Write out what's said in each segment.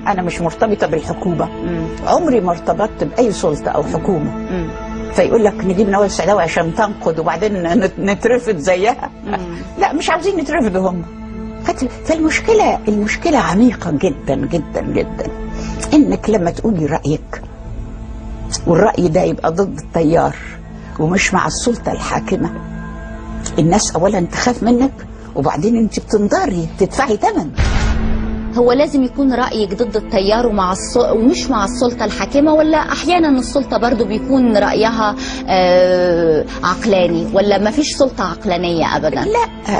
انا مش مرتبطه بالحكومه مم. عمري ما ارتبطت باي سلطه او حكومه مم. فيقول لك نجيب نوال السعداوي عشان تنقد وبعدين نت- نترفض زيها لا مش عاوزين يترفضوا هم فت- فالمشكله المشكله عميقه جدا جدا جدا انك لما تقولي رايك والراي ده يبقى ضد التيار ومش مع السلطه الحاكمه الناس اولا تخاف منك وبعدين انت بتنضري تدفعي ثمن هو لازم يكون رأيك ضد التيار ومع الس... ومش مع السلطة الحاكمة ولا أحيانا السلطة برضو بيكون رأيها آه عقلاني ولا ما فيش سلطة عقلانية أبدا لا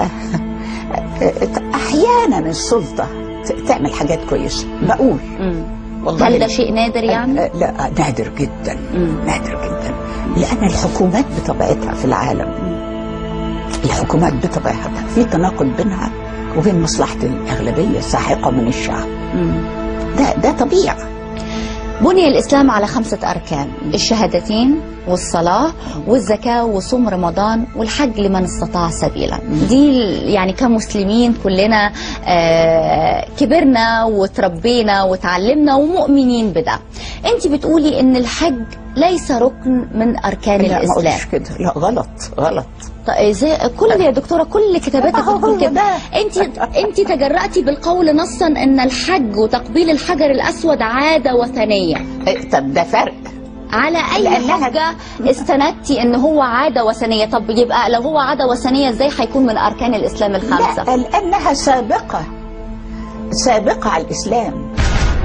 احيانا السلطه ت- تعمل حاجات كويسه بقول مم. والله هل ده شيء نادر يعني؟ آه، لا نادر جدا مم. نادر جدا لان الحكومات بطبيعتها في العالم الحكومات بطبيعتها في تناقض بينها وبين مصلحه الاغلبيه الساحقه من الشعب مم. ده ده طبيعه بني الإسلام على خمسة أركان الشهادتين والصلاة والزكاة وصوم رمضان والحج لمن استطاع سبيلا دي ال- يعني كمسلمين كلنا آه، كبرنا وتربينا وتعلمنا ومؤمنين بده انت بتقولي ان الحج ليس ركن من أركان لا ما الإسلام قلتش كده لا غلط غلط طيب ازاي كل يا دكتوره كل كتاباتك ما هو بتقول كده ده. انت انت تجرأتي بالقول نصا ان الحج وتقبيل الحجر الاسود عاده وثنيه إيه، طب ده فرق على اي لأنها- حجه استندتي ان هو عاده وثنيه طب يبقى لو هو عاده وثنيه ازاي هيكون من اركان الاسلام الخمسه لا لانها سابقه سابقه على الاسلام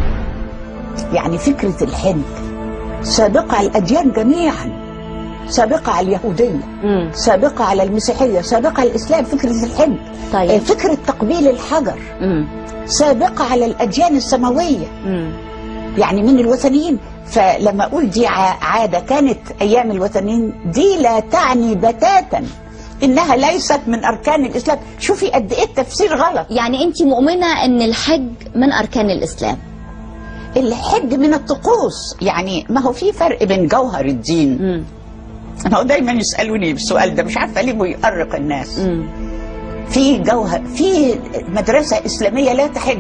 يعني فكره الحج سابقه على الاديان جميعا سابقه على اليهوديه مم. سابقه على المسيحيه سابقه على الاسلام فكره الحج طيب. آه، فكره تقبيل الحجر مم. سابقه على الاديان السماويه مم. يعني من الوثنيين فلما اقول دي ع- عاده كانت ايام الوثنيين دي لا تعني بتاتا انها ليست من اركان الاسلام شوفي قد ايه التفسير غلط يعني انت مؤمنه ان الحج من اركان الاسلام الحج من الطقوس يعني ما هو في فرق بين جوهر الدين مم. انا هو دايما يسالوني السؤال ده مش عارفه ليه بيؤرق الناس مم. في جوهر في مدرسه اسلاميه لا تحج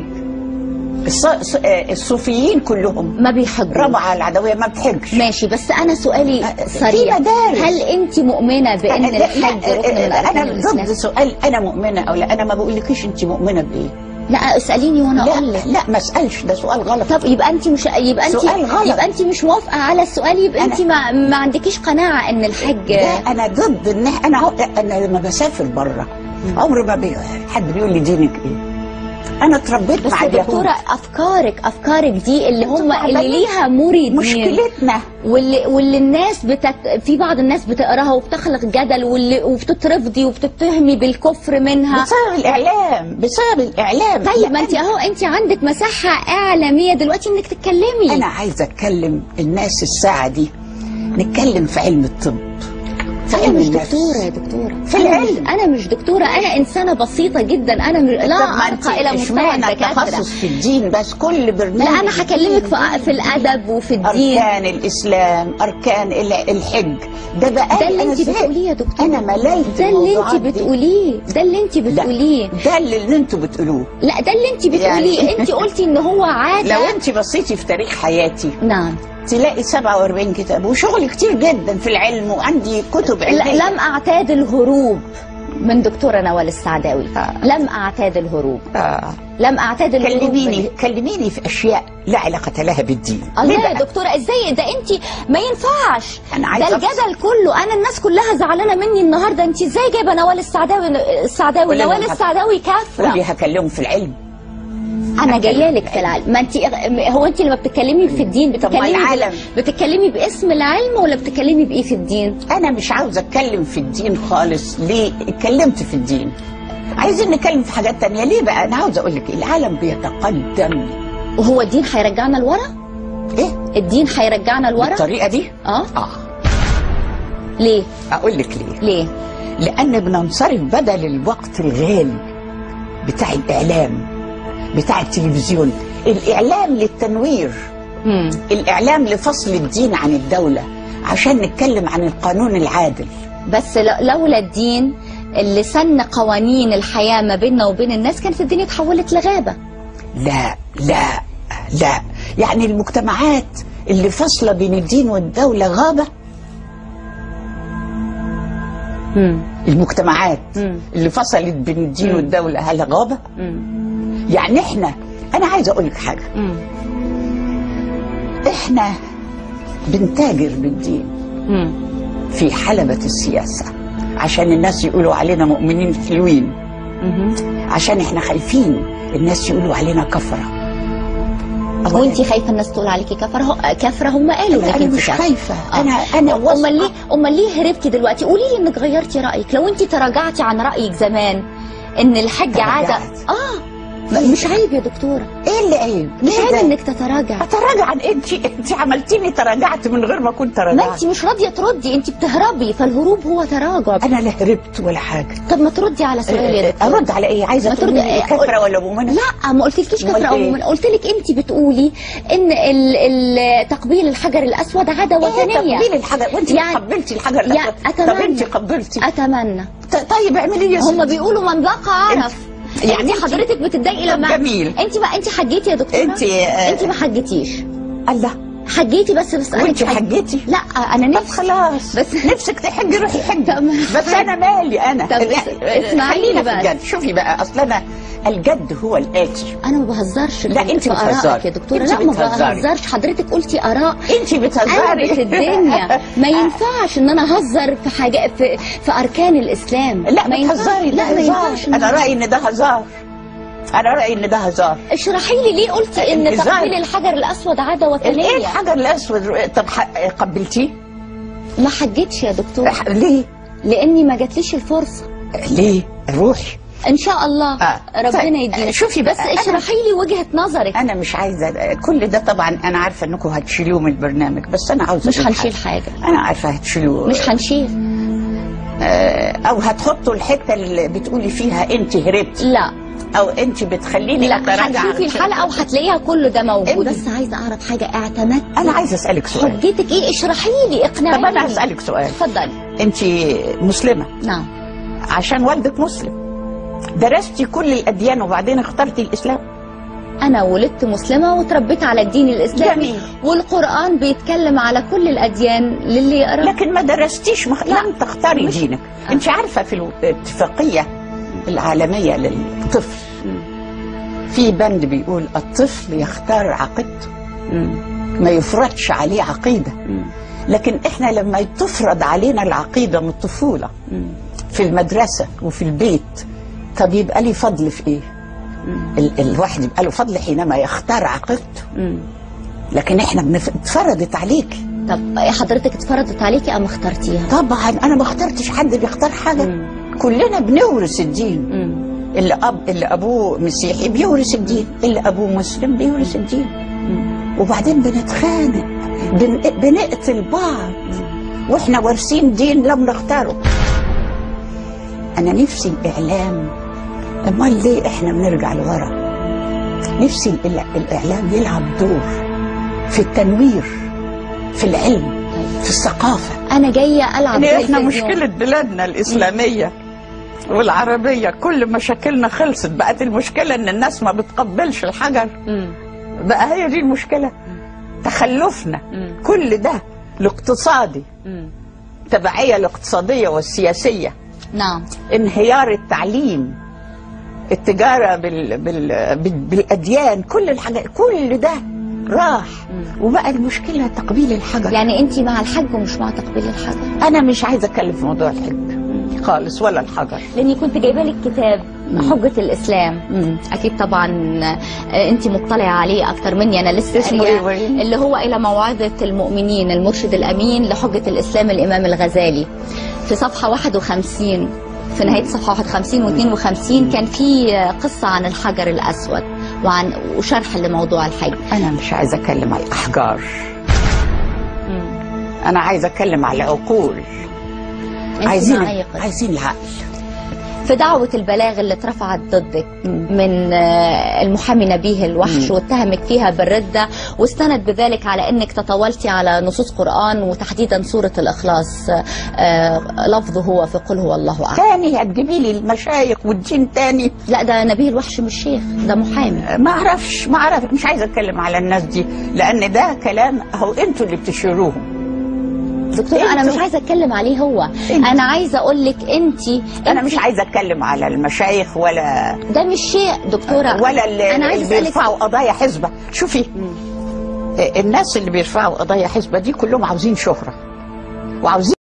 الص- الص- آه، الصوفيين كلهم ما بيحجوا رابعه العدويه ما بتحجش ماشي بس انا سؤالي أه، في صريح مدارس. هل انت مؤمنه بان لا، الحج لا، ركن من اركان انا الاسلام ضد سؤال انا مؤمنه او لا انا ما بقولكيش انت مؤمنه بايه لا اساليني وانا لا اقول لك لا ما اسالش ده سؤال غلط طب يبقى انت مش يبقى انت سؤال غلط. يبقى انت مش موافقه على السؤال يبقى أنا- انت ما, ما عندكيش قناعه ان الحج لا انا ضد ان انا عو- انا لما بسافر بره عمر ما بي... حد بيقول لي دينك ايه انا اتربيت بس مع يا اليهود دكتوره افكارك افكارك دي اللي هم طبعاً. اللي ليها مريدين مشكلتنا واللي واللي الناس بتت... في بعض الناس بتقراها وبتخلق جدل واللي وبتترفضي وبتتهمي بالكفر منها بسبب الاعلام بسبب الاعلام طيب ما انت لأن اهو انت عندك مساحه اعلاميه دلوقتي انك تتكلمي انا عايزه اتكلم الناس الساعه دي نتكلم في علم الطب في انا علم مش النفس. دكتوره يا دكتوره في أنا مش- العلم. انا مش دكتوره انا انسانه بسيطه جدا انا م... لا طب ما انت ارقى الى مستوى اشمعنى الدكاتره التخصص في الدين بس كل برنامج لا انا هكلمك في, في الادب وفي الدين أركان الإسلام أركان ال- الحج ده بقى ده اللي أنا انت زهقت. بتقوليه يا دكتور أنا مليت ده اللي الموضوعات انت دي. بتقوليه ده اللي انت لا، بتقوليه ده اللي, اللي انتوا بتقولوه لا ده اللي انت بتقوليه يعني- انت قلتي ان هو عاده لو انت بصيتي في تاريخ حياتي نعم تلاقي 47 كتاب وشغل كتير جدا في العلم وعندي كتب لا علمية لم اعتاد الهروب من دكتوره نوال السعداوي آه. لم اعتاد الهروب آه. لم اعتاد الهروب كلميني من- كلميني في أشياء لا علاقة لها بالدين ليه الله يا بقى؟ دكتوره ازاي ده انت ما ينفعش أنا عايزة ده أفصل. الجدل كله انا الناس كلها زعلانه مني النهارده انت ازاي جايبه نوال السعداوي السعداوي قولي نوال لهم السعداوي كافره قولي هكلمهم في العلم انا هتكلم جايه لك في في العلم ما انت هو انت لما بتتكلمي في الدين طب ما بتتكلمي العالم. بتتكلمي باسم العلم ولا بتتكلمي بايه في الدين انا مش عاوزه اتكلم في الدين خالص ليه اتكلمت في الدين عايزين نتكلم في حاجات تانية ليه بقى انا عاوزه اقول لك العالم بيتقدم وهو الدين هيرجعنا لورا ايه الدين هيرجعنا لورا بالطريقه دي اه اه ليه اقول لك ليه ليه لان بننصرف بدل الوقت الغالي بتاع الاعلام بتاع التلفزيون الاعلام للتنوير مم. الاعلام لفصل الدين عن الدوله عشان نتكلم عن القانون العادل بس ل- لولا الدين اللي سن قوانين الحياه ما بيننا وبين الناس كانت الدنيا اتحولت لغابه لا لا لا يعني المجتمعات اللي فاصله بين الدين والدوله غابه مم. المجتمعات مم. اللي فصلت بين الدين مم. والدوله هل غابه مم. يعني احنا انا عايزه اقول لك حاجه مم. احنا بنتاجر بالدين مم. في حلبة السياسة عشان الناس يقولوا علينا مؤمنين حلوين مم. عشان احنا خايفين الناس يقولوا علينا كفرة أولاً، وانت خايفه الناس تقول عليكي كفره هو كفره هم قالوا لا، انك انا انت مش كافرة. خايفة آه. انا انا امال ليه واثقة امال ليه هربتي دلوقتي قولي لي انك غيرتي رايك لو انت تراجعتي عن رايك زمان ان الحج عاده تراجعت. اه لا، مش عيب يا دكتوره ايه اللي عيب؟ مش ليه عيب ده؟ انك تتراجع اتراجع عن انت انت عملتيني تراجعت من غير ما كنت ما تراجعت انت مش راضيه تردي انت بتهربي فالهروب هو تراجع انا لا هربت ولا حاجه طب ما تردي على سؤالي يا دكتوره ارد على ايه عايزه ما تقولي ترد- لي كفره ولا مؤمنه لا ما قلتلكيش أمال كفر او إيه؟ مؤمن قلت لك انت بتقولي ان ال ال تقبيل الحجر الاسود عاده ايه وثنيه تقبيل الحجر وانت يعني- قبلتي الحجر يا الأسود. طب اتمنى انت قبلتي اتمنى ط- طيب اعملي ايه يا هم ستي؟ بيقولوا من بقى عرف يعني يعني انت- حضرتك بتتضايقي طب لما جميل. انت ما انت حجيتي يا دكتوره انت آه، انت ما حجيتيش الله حجيتي بس بس أنا وانت حج- حجيتي لا انا طب نفسي خلاص بس- نفسك تحجي روحي حجي طب ما- بس انا مالي انا طب اس- اسمعيني خلينا في بقى. الجد شوفي بقى اصل انا الجد هو الاتي انا ما بهزرش لا، في- انت في آرائك بتهزري. يا دكتوره انت لا ما بتهزري. بهزرش حضرتك قلتي اراء انت بتهزري قلبت الدنيا ما ينفعش ان انا اهزر في حاجه في, في اركان الاسلام لا ما ينفعش بتهزري لا ده ما هزار ينفعش إن انا رايي ان ده هزار انا رايي ان ده هزار اشرحي لي ليه قلتي ان الهزار. تقبيل الحجر الاسود عاده ايه وثنيه الحجر الاسود طب ح- قبلتيه ما حجتش يا دكتور ح- ليه لاني ما جاتليش الفرصه ليه روحي ان شاء الله آه. ربنا طيب، يديني شوفي بس بقى، أنا- اشرحي لي وجهه نظرك انا مش عايزه كل ده طبعا انا عارفه انكم هتشيلوه من البرنامج بس انا عاوزه مش أقول هنشيل حاجة. حاجه انا عارفه هتشيلوه مش هنشيل آه، او هتحطوا الحته اللي بتقولي فيها انت هربتي لا او انت بتخليني لا اتراجع هتشوفي عن- الحلقه وهتلاقيها كله ده موجود إيه بس عايزه اعرف حاجه اعتمدت انا عايزه اسالك سؤال حجتك ايه اشرحي لي طب انا اقنعيني هسالك سؤال اتفضلي انت مسلمه نعم عشان والدك مسلم درستي كل الاديان وبعدين اخترتي الاسلام انا ولدت مسلمه وتربيت على الدين الاسلامي جميل. والقران بيتكلم على كل الاديان للي يقرا لكن ما درستيش مخ... لم تختاري مش- دينك آه. انت عارفه في الاتفاقيه العالميه للطفل مم. في بند بيقول الطفل يختار عقيدته ما يفرضش عليه عقيده لكن احنا لما تفرض علينا العقيده من الطفوله في المدرسه وفي البيت طب يبقى لي فضل في ايه؟ ال الواحد يبقى له فضل حينما يختار عقيدته لكن احنا بنف- اتفرضت عليكي طب حضرتك اتفرضت عليكي ام اخترتيها طبعا انا ما اخترتش حد بيختار حاجه كلنا بنورث الدين اللي اب اللي ابوه مسيحي بيورث الدين اللي ابوه مسلم بيورث الدين وبعدين بنتخانق بن... بنقتل بعض واحنا وارثين دين لم نختاره انا نفسي الاعلام امال ليه احنا بنرجع لورا نفسي الإع- الاعلام يلعب دور في التنوير في العلم في الثقافه انا جايه العب يعني احنا تلفزيون. مشكلة بلادنا الإسلامية والعربية كل مشاكلنا خلصت بقت المشكلة إن الناس ما بتقبلش الحجر مم. بقى هي دي المشكلة تخلفنا مم. كل ده الاقتصادي مم. التبعية الاقتصادية والسياسية نعم انهيار التعليم التجارة بال... بال... بال... بالأديان كل الحاجات كل ده راح وبقى المشكلة تقبيل الحجر يعني انت مع الحج ومش مع تقبيل الحجر أنا مش عايزة أتكلم في موضوع الحج خالص ولا الحجر لاني كنت جايبه لك كتاب حجة الإسلام أكيد طبعا آه، أنت مطلعة عليه أكتر مني أنا لسه اسمه قارية إيه وإيه؟ اللي هو إلى موعظة المؤمنين المرشد الأمين لحجة الإسلام الإمام الغزالي في صفحة 51 في نهاية صفحة 51 و52 كان في آه، قصة عن الحجر الأسود وعن وشرح لموضوع الحج أنا مش عايزة أتكلم على الأحجار أنا عايزة أتكلم على العقول أنت عايزين مع أي قصة؟ عايزين العقل في دعوة البلاغ اللي اترفعت ضدك من آه، المحامي نبيه الوحش واتهمك فيها بالردة واستند بذلك على انك تطاولتي على نصوص قرآن وتحديدا سورة الإخلاص آه، لفظه هو في قل هو الله أحد تاني هتجيبي لي المشايخ والدين تاني لا ده نبيه الوحش مش شيخ ده محامي ما اعرفش ما اعرف مش عايزه اتكلم على الناس دي لان ده كلام اهو انتوا اللي بتشيروهم دكتورة أنا انتوا- مش عايزة أتكلم عليه هو انت. أنا عايزة أقول لك أنت انا مش عايزه اتكلم على المشايخ ولا ده مش شيء دكتورة ولا اللي, أنا اللي عايزة أسألك بيرفعوا قضايا حزبه شوفي الناس اللي بيرفعوا قضايا حزبه دي كلهم عاوزين شهره وعاوزين